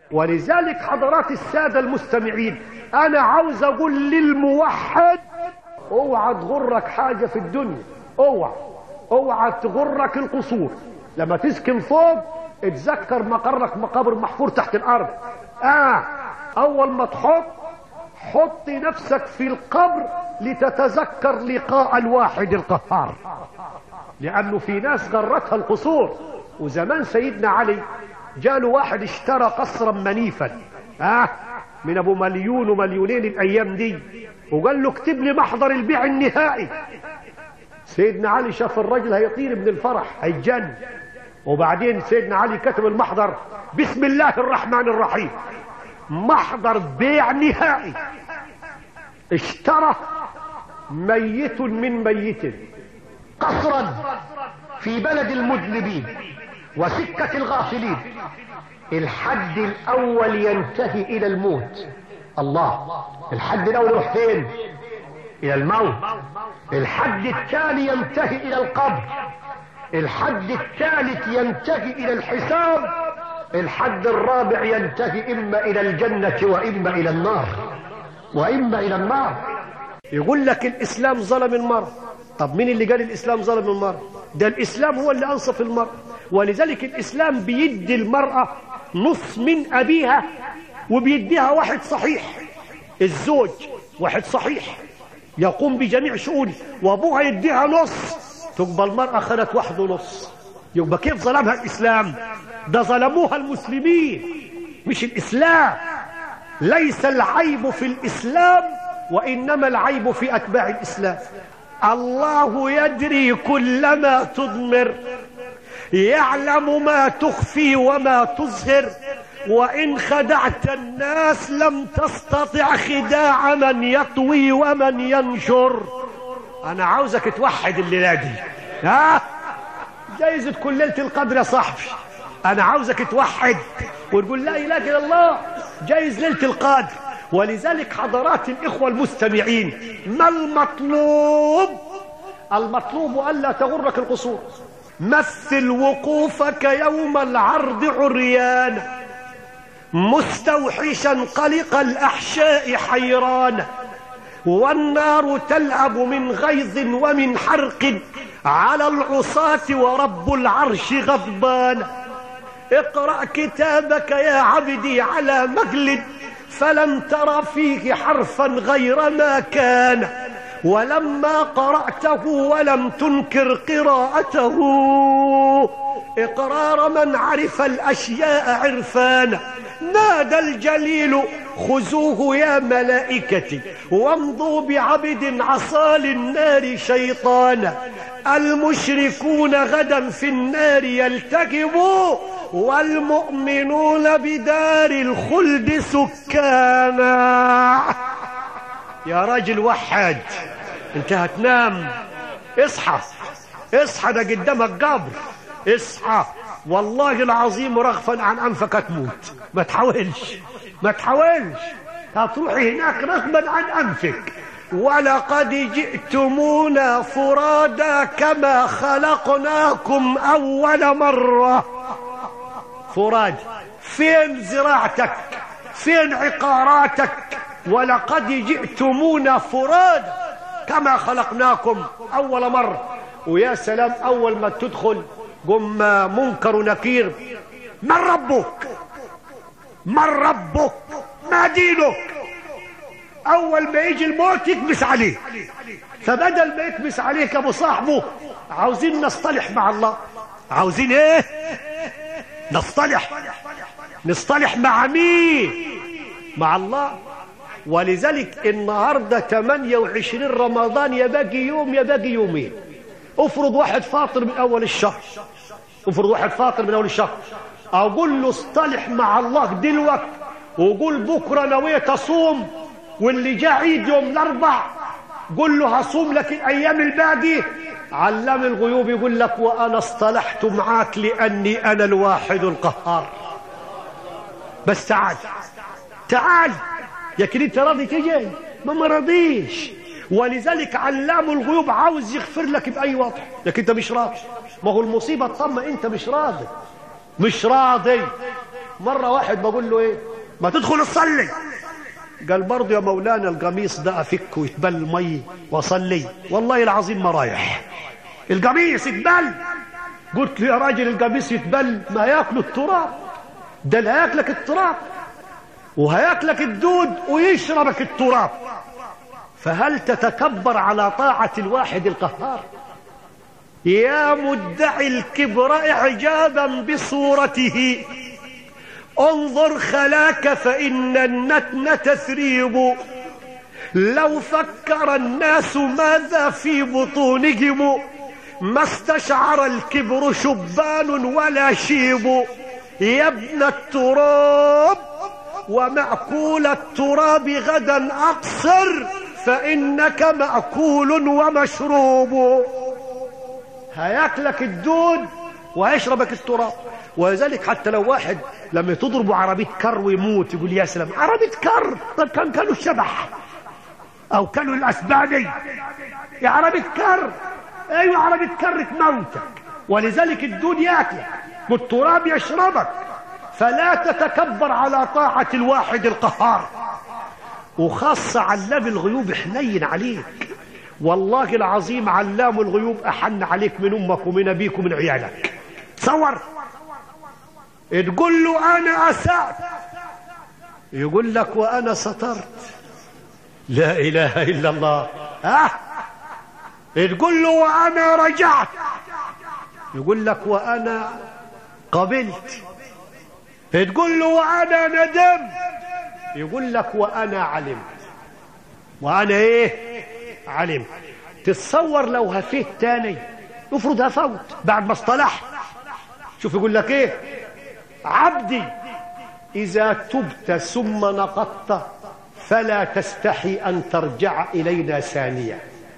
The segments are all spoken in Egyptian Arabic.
ولذلك حضرات السادة المستمعين انا عاوز اقول للموحد اوعى تغرك حاجة في الدنيا اوعى اوعى تغرك القصور لما تسكن فوق اتذكر مقرك مقابر محفور تحت الارض اه اول ما تحط حط نفسك في القبر لتتذكر لقاء الواحد القهار لانه في ناس غرتها القصور وزمان سيدنا علي جاله واحد اشترى قصرا منيفا اه من ابو مليون ومليونين الايام دي وقال له اكتب لي محضر البيع النهائي سيدنا علي شاف الراجل هيطير من الفرح هيتجن وبعدين سيدنا علي كتب المحضر بسم الله الرحمن الرحيم محضر بيع نهائي اشترى ميت من ميت قصرا في بلد المذنبين وسكة الغافلين الحد الاول ينتهي الى الموت الله الحد الاول يروح فين الى الموت الحد الثاني ينتهي الى القبر الحد الثالث ينتهي الى الحساب الحد الرابع ينتهي اما الى الجنة واما الى النار واما الى النار يقول لك الاسلام ظلم المرء طب مين اللي قال الاسلام ظلم المرء ده الاسلام هو اللي انصف المرء ولذلك الاسلام بيدي المرأة نص من ابيها وبيديها واحد صحيح الزوج واحد صحيح يقوم بجميع شؤونه وابوها يديها نص تبقى المرأة خدت واحد ونص يبقى كيف ظلمها الاسلام ده ظلموها المسلمين مش الاسلام ليس العيب في الاسلام وانما العيب في اتباع الاسلام الله يدري كل ما تضمر يعلم ما تخفي وما تظهر وإن خدعت الناس لم تستطع خداع من يطوي ومن ينشر أنا عاوزك توحد الليلة دي ها جايزة كل ليلة القدر يا صاحبي أنا عاوزك توحد وتقول لا إله إلا الله جايز ليلة القدر ولذلك حضرات الإخوة المستمعين ما المطلوب المطلوب ألا تغرك القصور مثل وقوفك يوم العرض عريانا مستوحشا قلق الأحشاء حيرانا والنار تلعب من غيظ ومن حرق على العصاة ورب العرش غضبان اقرأ كتابك يا عبدي على مجلد فلم تر فيه حرفا غير ما كان ولما قرأته ولم تنكر قراءته إقرار من عرف الأشياء عرفانا نادى الجليل خذوه يا ملائكتي وامضوا بعبد عصى للنار شيطانا المشركون غدا في النار يلتقبوا والمؤمنون بدار الخلد سكانا يا راجل وحد انت هتنام اصحى اصحى ده قدامك قبر اصحى والله العظيم رغفا عن انفك هتموت ما تحاولش ما تحاولش هتروح هناك رغبا عن انفك ولقد جئتمونا فرادا كما خلقناكم اول مره فراد فين زراعتك فين عقاراتك ولقد جئتمونا فراد كما خلقناكم اول مره ويا سلام اول ما تدخل قم منكر ونكير من ربك من ربك ما دينك اول ما يجي الموت يكبس عليه فبدل ما يكبس عليك ابو صاحبه عاوزين نصطلح مع الله عاوزين ايه نصطلح نصطلح مع مين مع الله ولذلك النهاردة 28 رمضان يا باقي يوم يا باقي يومين افرض واحد فاطر من اول الشهر افرض واحد فاطر من اول الشهر اقول له اصطلح مع الله دلوقتي وقول بكرة نويت اصوم واللي جاء عيد يوم الاربع قول له هصوم لك الايام الباقي علام الغيوب يقول لك وانا اصطلحت معاك لاني انا الواحد القهار بس تعال تعال لكن انت راضي تجي ما ما راضيش ولذلك علام الغيوب عاوز يغفر لك باي وضع لكن انت مش راضي ما هو المصيبه طما انت مش راضي مش راضي مرة واحد بقول له ايه ما تدخل تصلي قال برضه يا مولانا القميص ده افك ويتبل مي واصلي والله العظيم ما رايح القميص يتبل قلت له يا راجل القميص يتبل ما ياكلوا التراب ده اللي هياكلك التراب وهياكلك الدود ويشربك التراب فهل تتكبر على طاعة الواحد القهار يا مدعي الكبر إعجابا بصورته انظر خلاك فإن النتن تثريب لو فكر الناس ماذا في بطونهم ما استشعر الكبر شبان ولا شيب يا ابن التراب ومأكول التراب غدا أقصر فإنك مأكول ومشروب هياكلك الدود وهيشربك التراب ولذلك حتى لو واحد لما تضربوا عربية كر ويموت يقول يا سلام عربية كر طب كان كانوا الشبح او كانوا الاسباني يا عربية كر ايوه عربية كر تموتك ولذلك الدود ياكلك والتراب يشربك فلا تتكبر على طاعة الواحد القهار وخاصة علام الغيوب حنين عليك والله العظيم علام الغيوب أحن عليك من أمك ومن أبيك ومن عيالك تصور تقول له أنا أسأت يقول لك وأنا سترت لا إله إلا الله ها تقول له وأنا رجعت يقول لك وأنا قبلت تقول له وأنا ندمت يقول لك وأنا علمت وأنا إيه علمت تتصور لو هفيت تاني افرض هفوت بعد ما اصطلحت شوف يقول لك ايه عبدي اذا تبت ثم نقضت فلا تستحي ان ترجع الينا ثانيه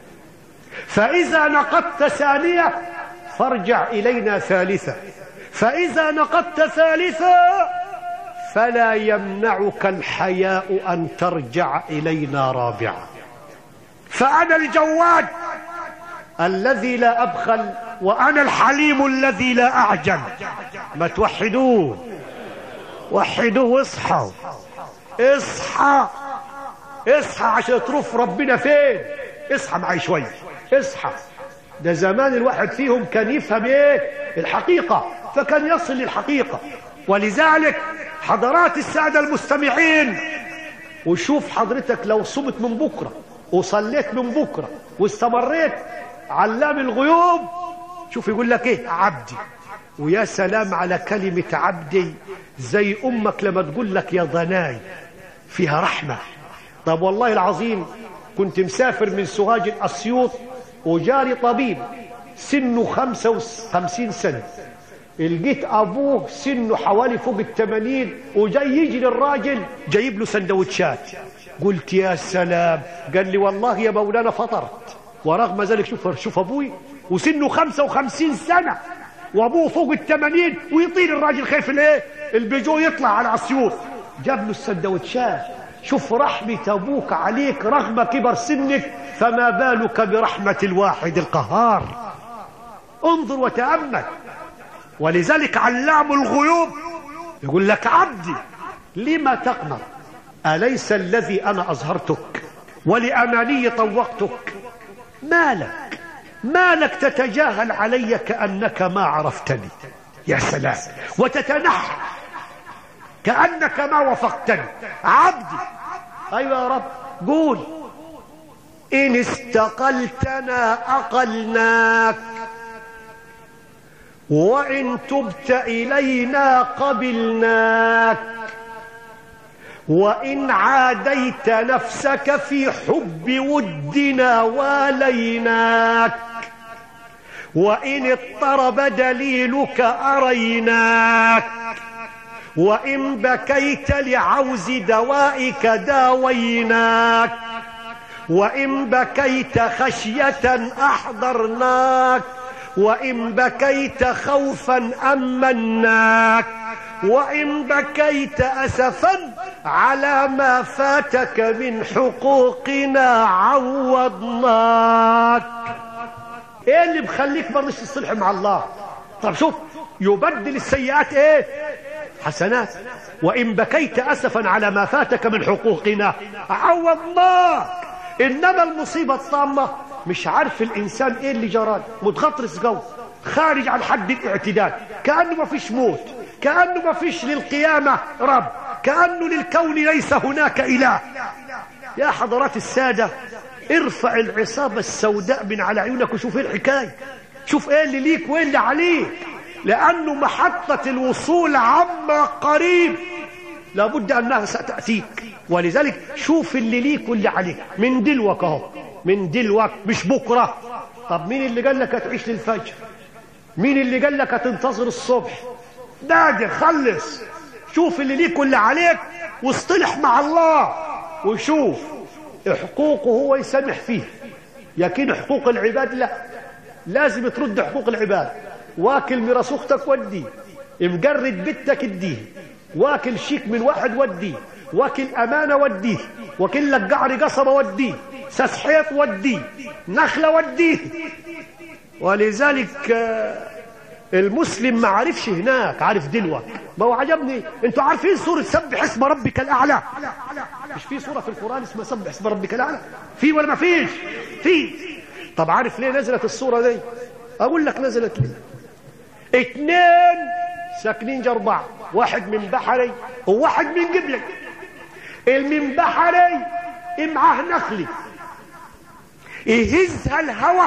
فاذا نقضت ثانيه فارجع الينا ثالثه فاذا نقضت ثالثه فلا يمنعك الحياء ان ترجع الينا رابعه فانا الجواد الذي لا ابخل وانا الحليم الذي لا اعجل ما توحدوه وحدوه واصحوا اصحى اصحى عشان تروف ربنا فين اصحى معي شوي اصحى ده زمان الواحد فيهم كان يفهم ايه الحقيقة فكان يصل للحقيقة ولذلك حضرات السادة المستمعين وشوف حضرتك لو صمت من بكرة وصليت من بكرة واستمريت علام الغيوب شوف يقول لك ايه عبدي ويا سلام على كلمة عبدي زي امك لما تقول لك يا ضناي فيها رحمة طب والله العظيم كنت مسافر من سوهاج الاسيوط وجاري طبيب سنه خمسة وخمسين سنة لقيت ابوه سنه حوالي فوق الثمانين وجاي يجري الراجل جايب له سندوتشات قلت يا سلام قال لي والله يا مولانا فطرت ورغم ذلك شوف شوف ابوي وسنه خمسة وخمسين سنة وابوه فوق الثمانين ويطير الراجل خايف الايه البيجو يطلع على اسيوط جاب له السندوتشات شوف رحمة ابوك عليك رغم كبر سنك فما بالك برحمة الواحد القهار انظر وتأمل ولذلك علام الغيوب يقول لك عبدي لما تقنط أليس الذي أنا أظهرتك ولأماني طوقتك ما لك ما لك تتجاهل علي كأنك ما عرفتني يا سلام وتتنحى كأنك ما وفقتني عبدي أيوة يا رب قول إن استقلتنا أقلناك وإن تبت إلينا قبلناك وإن عاديت نفسك في حب ودنا واليناك وإن اضطرب دليلك أريناك وإن بكيت لعوز دوائك داويناك وإن بكيت خشية أحضرناك وإن بكيت خوفا أمناك وإن بكيت أسفا على ما فاتك من حقوقنا عوضناك ايه اللي مخليك مرش الصلح مع الله طب شوف يبدل السيئات ايه حسنات وإن بكيت أسفا على ما فاتك من حقوقنا عوضناك إنما المصيبة الطامة مش عارف الإنسان إيه اللي جرى متغطرس جو خارج عن حد الاعتدال كأنه ما فيش موت كأنه ما فيش للقيامة رب كأنه للكون ليس هناك إله يا حضرات السادة ارفع العصابة السوداء من على عيونك وشوف ايه الحكاية شوف ايه اللي ليك وايه اللي عليك لأنه محطة الوصول عما قريب لابد أنها ستأتيك ولذلك شوف اللي ليك واللي عليك من دلوك اهو من دلوك مش بكرة طب مين اللي قال لك هتعيش للفجر مين اللي قال لك هتنتظر الصبح نادر خلص شوف اللي ليك واللي عليك واصطلح مع الله وشوف حقوقه هو يسامح فيه لكن حقوق العباد لا لازم ترد حقوق العباد واكل ميراث اختك وديه مجرد بنتك اديه واكل شيك من واحد وديه واكل امانه وديه واكل لك قعر قصبه وديه سسحيط وديه نخله وديه ولذلك المسلم ما عرفش هناك عارف دلوك ما هو عجبني انتوا عارفين سورة سبح اسم ربك الأعلى مش في سورة في القرآن اسمها سبح اسم ربك الأعلى في ولا ما فيش في طب عارف ليه نزلت السورة دي أقول لك نزلت ليه اتنين ساكنين جربع واحد من بحري وواحد من قبلي المن بحري معاه نخلي يهزها الهوى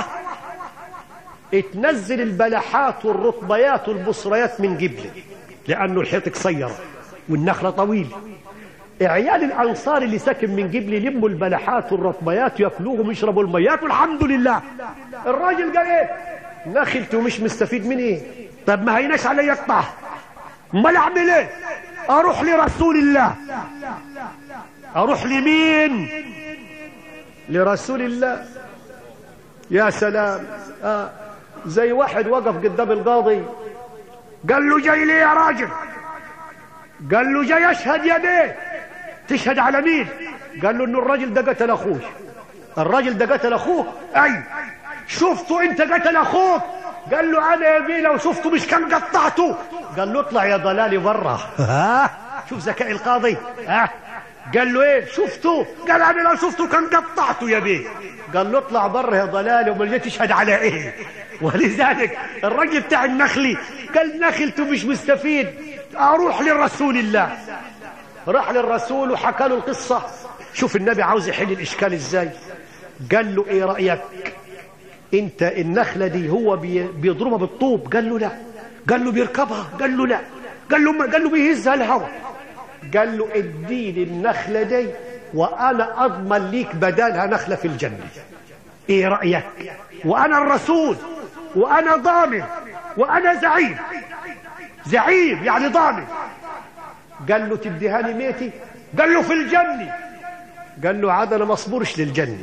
تنزل البلحات والرطبيات والبصريات من قبله لأنه الحيط قصير والنخلة طويل عيال الأنصار اللي ساكن من قبل يلموا البلحات والرطبيات ياكلوهم ويشربوا الميات والحمد لله الراجل قال ايه نخلته مش مستفيد من ايه طب ما هيناش علي يقطع امال اعمل ايه اروح لرسول الله اروح لمين لرسول الله يا سلام آه. زي واحد وقف قدام القاضي قال له جاي ليه يا راجل قال له جاي اشهد يا بيه تشهد على مين قال له انه الراجل ده قتل اخوه الراجل ده قتل اخوه اي شفته انت قتل اخوك قال له انا يا بيه لو شفته مش كان قطعته قال له اطلع يا ضلالي برا ها شوف ذكاء القاضي ها قال له ايه شفته قال انا لو شفته كان قطعته يا بيه قال له اطلع بره يا ضلالي وما جيت تشهد على ايه ولذلك الراجل بتاع النخلي قال نخلته مش مستفيد اروح للرسول الله راح للرسول وحكى له القصة شوف النبي عاوز يحل الاشكال ازاي قال له ايه رأيك انت النخلة دي هو بيضربها بالطوب قال له لا قال له بيركبها قال له لا قال له ما قال له بيهزها الهواء قال له اديني النخلة دي وانا اضمن ليك بدالها نخلة في الجنة ايه رأيك وانا الرسول وانا ضامن وانا زعيم زعيم يعني ضامن قال له تديها لي ميتي قال له في الجنة قال له عاد انا ما اصبرش للجنة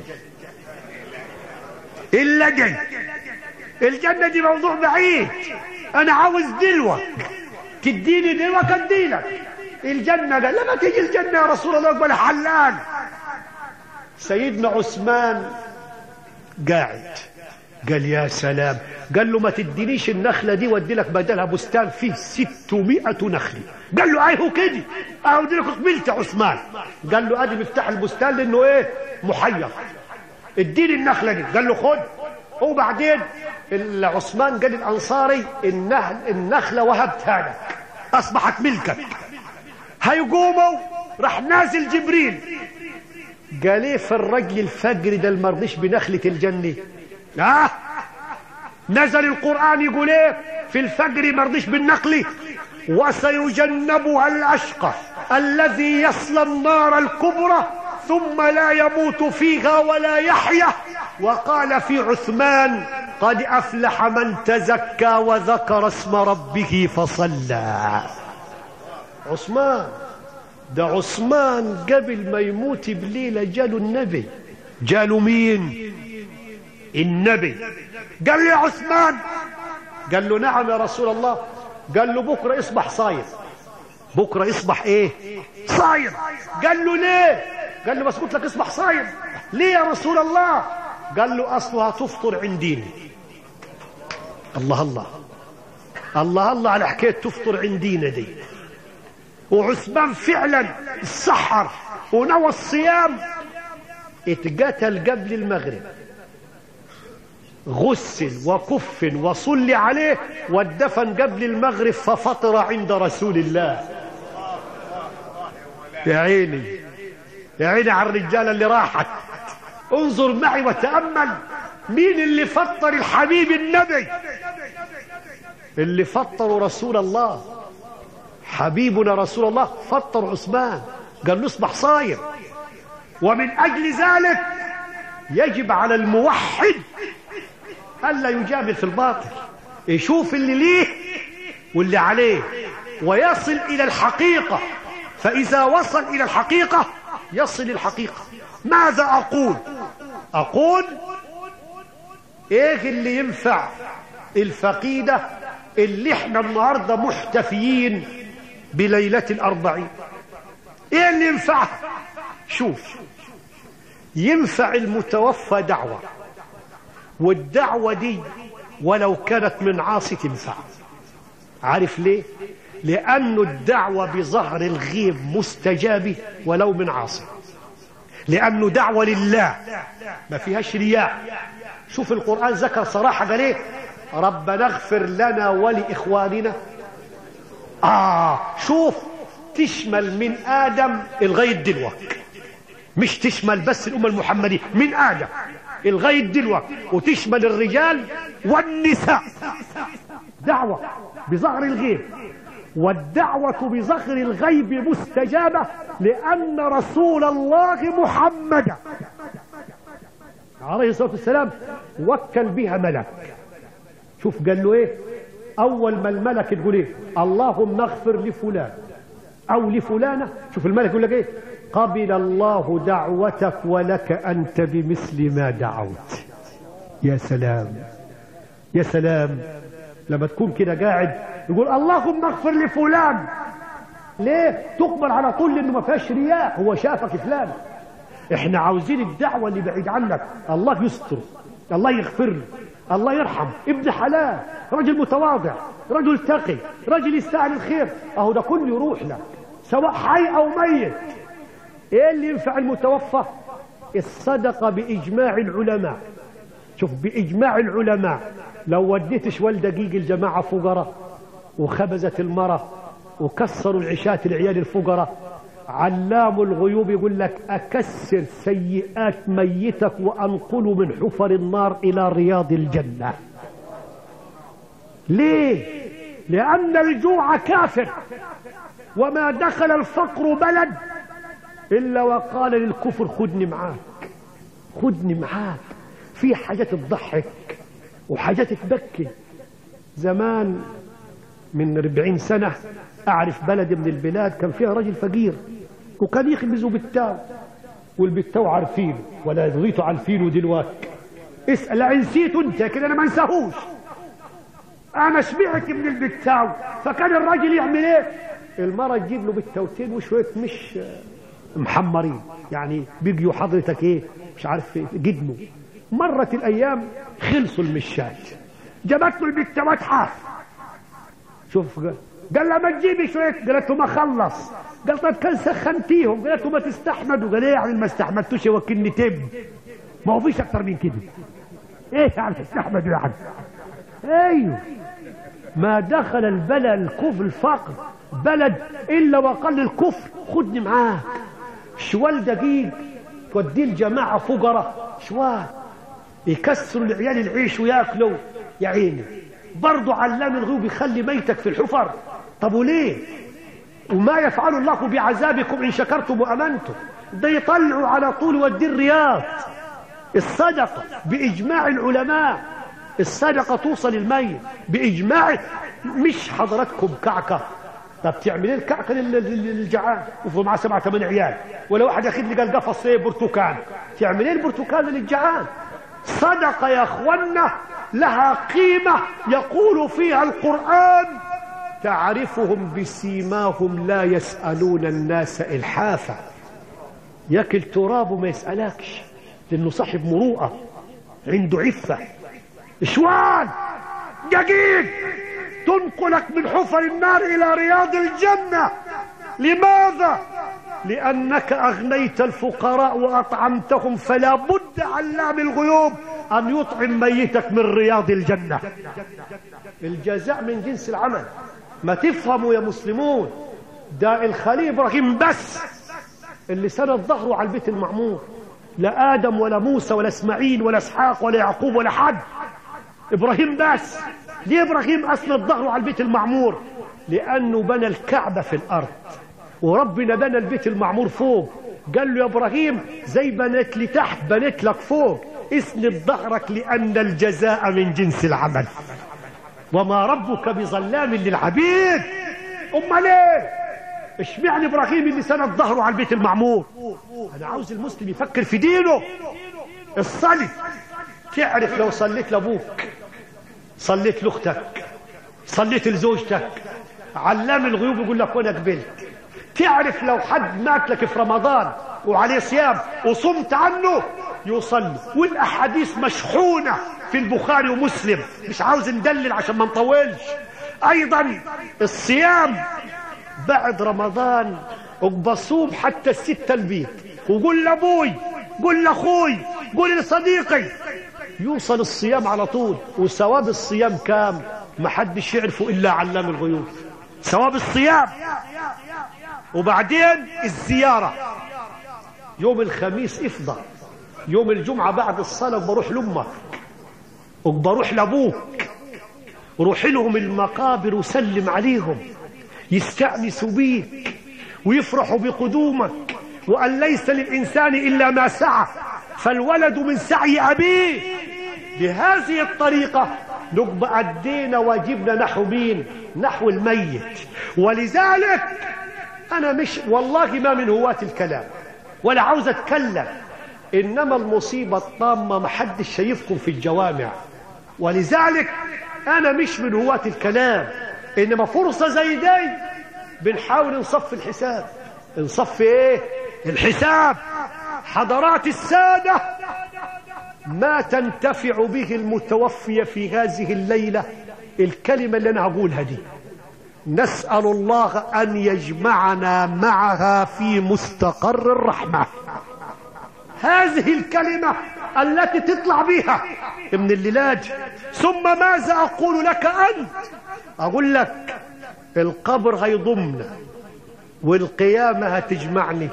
الا دي الجنة دي موضوع بعيد انا عاوز دلوة تديني دلوة اديلك الجنة قال لما تيجي الجنة يا رسول الله اقبل حلال سيدنا عثمان قاعد قال يا سلام قال له ما تدينيش النخلة دي وادي لك بدلها بستان فيه ستمائة نخلة قال له ايه كده اودي لك قبلت يا عثمان قال له ادي مفتاح البستان لانه ايه محير اديني النخلة دي قال له خد وبعدين عثمان قال الانصاري النهل النخلة وهبتها لك اصبحت ملكك هيقوموا راح نازل جبريل قال ايه في الرجل الفجر ده المرضيش بنخلة الجنة آه نزل القرآن يقول ايه في الفجر مرضيش بالنقل وسيجنبها الأشقى الذي يصلى النار الكبرى ثم لا يموت فيها ولا يحيا وقال في عثمان قد أفلح من تزكى وذكر اسم ربه فصلى عثمان ده عثمان قبل ما يموت بليلة جاله النبي جاله مين النبي قال لي يا عثمان قال له نعم يا رسول الله قال له بكرة اصبح صايم بكرة اصبح ايه صايم قال له ليه قال له بس قلت لك اصبح صايم ليه يا رسول الله قال له اصلها تفطر عندي الله الله الله الله على حكايه تفطر عندينا دي وعثمان فعلا السحر ونوى الصيام اتقتل قبل المغرب غسل وكف وصلي عليه وادفن قبل المغرب ففطر عند رسول الله يا عيني يا عيني على الرجالة اللي راحت انظر معي وتأمل مين اللي فطر الحبيب النبي اللي فطروا رسول الله حبيبنا رسول الله فطر عثمان قال له اصبح صاير ومن أجل ذلك يجب على الموحد ألا يجامل في الباطل يشوف اللي ليه واللي عليه ويصل إلى الحقيقة فإذا وصل إلى الحقيقة يصل الحقيقة ماذا أقول أقول إيه اللي ينفع الفقيدة اللي احنا النهاردة محتفيين بليلة الأربعين إيه اللي ينفع شوف ينفع المتوفى دعوة والدعوة دي ولو كانت من عاصي تنفع عارف ليه لأن الدعوة بظهر الغيب مستجابة ولو من عاصي لأنه دعوة لله ما فيهاش رياء شوف القرآن ذكر صراحة قال ايه ربنا اغفر لنا ولإخواننا آه شوف تشمل من آدم الغاية دلوقتي مش تشمل بس الأمة المحمدية من آدم الغاية دلوقتي وتشمل الرجال والنساء دعوة بظهر الغيب والدعوة بظهر الغيب مستجابة لأن رسول الله محمد عليه الصلاة والسلام وكل بها ملك شوف قال له ايه اول ما الملك تقول ايه اللهم اغفر لفلان او لفلانة شوف الملك يقول لك ايه قبل الله دعوتك ولك انت بمثل ما دعوت يا سلام يا سلام لما تكون كده قاعد يقول اللهم اغفر لفلان ليه تقبل على طول لانه ما فيهاش رياء هو شافك فلان احنا عاوزين الدعوه اللي بعيد عنك الله يستر الله يغفر له الله يرحم ابن حلال رجل متواضع رجل تقي رجل يستاهل الخير اهو ده كله يروح له سواء حي او ميت ايه اللي ينفع المتوفى الصدقه باجماع العلماء شوف باجماع العلماء لو وديت شوال دقيق الجماعه فقراء وخبزت المرة وكسروا العشات العيال الفقراء علام الغيوب يقول لك أكسر سيئات ميتك وأنقل من حفر النار إلى رياض الجنة ليه لأن الجوع كافر وما دخل الفقر بلد إلا وقال للكفر خدني معاك خدني معاك في حاجات تضحك وحاجات تبكي زمان من 40 سنة أعرف بلد من البلاد كان فيها رجل فقير وكان يخبزوا بالتاو والبتاو عارفينه ولا يضغيتوا عارفينه دلوقتي اسأل نسيته انت كده انا ما انساهوش انا شبعت من البتاو فكان الراجل يعمل ايه المرة تجيب له بالتوتين وشوية مش محمرين يعني بيجيوا حضرتك ايه مش عارف ايه جدمه مرت الايام خلصوا المشات جابت له البتاوات حاف شوف قال لها ما تجيبي شويه قالت له ما خلص قال طيب كان سخنتيهم قالت له ما تستحمدوا قال ايه يعني ما استحمدتوش وكني تب ما هو فيش اكتر من كده ايه يعني تستحمدوا يعني ايوه ما دخل البلد الكفر الفقر بلد الا وقال الكفر خدني معاك شوال دقيق توديه الجماعه فقراء شوال يكسروا العيال العيش وياكلوا يا عيني برضه علام الغيوب يخلي ميتك في الحفر طب وليه وما يفعل الله بعذابكم إن شكرتم وأمنتم ده يطلعوا على طول ودي الرياض الصدقة بإجماع العلماء الصدقة توصل الميت بإجماع مش حضراتكم كعكة طب تعمل ايه الكعكة للجعان وفي معاه سبعة ثمان عيال ولا واحد ياخد لي قال قفص ايه برتقال تعمل ايه البرتقال للجعان صدقة يا اخوانا لها قيمة يقول فيها القرآن تعرفهم بسيماهم لا يسألون الناس إلحافا ياكل تراب وما يسألكش لأنه صاحب مروءة عنده عفة شوان دقيق تنقلك من حفر النار إلى رياض الجنة لماذا لأنك أغنيت الفقراء وأطعمتهم فلا بد علام الغيوب أن يطعم ميتك من رياض الجنة الجزاء من جنس العمل ما تفهموا يا مسلمون ده الخليل إبراهيم بس اللي سند ظهره على البيت المعمور لا آدم ولا موسى ولا إسماعيل ولا إسحاق ولا يعقوب ولا حد إبراهيم بس ليه إبراهيم أسند ظهره على البيت المعمور لأنه بنى الكعبة في الأرض وربنا بنى البيت المعمور فوق قال له يا إبراهيم زي بنيت لي تحت بنيت لك فوق اسند ظهرك لأن الجزاء من جنس العمل وما ربك بظلام للعبيد امال ايه اشمعنى ابراهيم اللي سند ظهره على البيت المعمور انا عاوز المسلم يفكر في دينه الصلي تعرف لو صليت لابوك صليت لاختك صليت لزوجتك علام الغيوب يقول لك وانا قبلت تعرف لو حد مات لك في رمضان وعليه صيام وصمت عنه يصلي والاحاديث مشحونه في البخاري ومسلم مش عاوز ندلل عشان ما نطولش ايضا الصيام بعد رمضان بصوم حتى الستة البيت وقول لابوي قول لاخوي قول لصديقي يوصل الصيام على طول وثواب الصيام كام ما حدش يعرفه الا علام الغيوب ثواب الصيام وبعدين الزيارة يوم الخميس افضل يوم الجمعة بعد الصلاة بروح لأمك وبروح لأبوك روح لهم المقابر وسلم عليهم يستأنسوا بيك ويفرحوا بقدومك وأن ليس للإنسان إلا ما سعى فالولد من سعي أبيه بهذه الطريقة نبقى أدينا واجبنا نحو مين نحو الميت ولذلك أنا مش والله ما من هواة الكلام ولا عاوز أتكلم إنما المصيبة الطامة محدش شايفكم في الجوامع ولذلك أنا مش من هواة الكلام إنما فرصة زي دي بنحاول نصف الحساب نصف إيه الحساب حضرات السادة ما تنتفع به المتوفي في هذه الليلة الكلمة اللي أنا هقولها دي نسأل الله أن يجمعنا معها في مستقر الرحمة هذه الكلمة التي تطلع بها من الليلات ثم ماذا أقول لك أنت أقول لك القبر هيضمنا والقيامة هتجمعني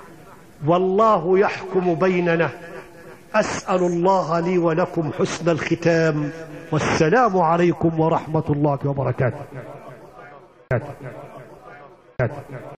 والله يحكم بيننا أسأل الله لي ولكم حسن الختام والسلام عليكم ورحمة الله وبركاته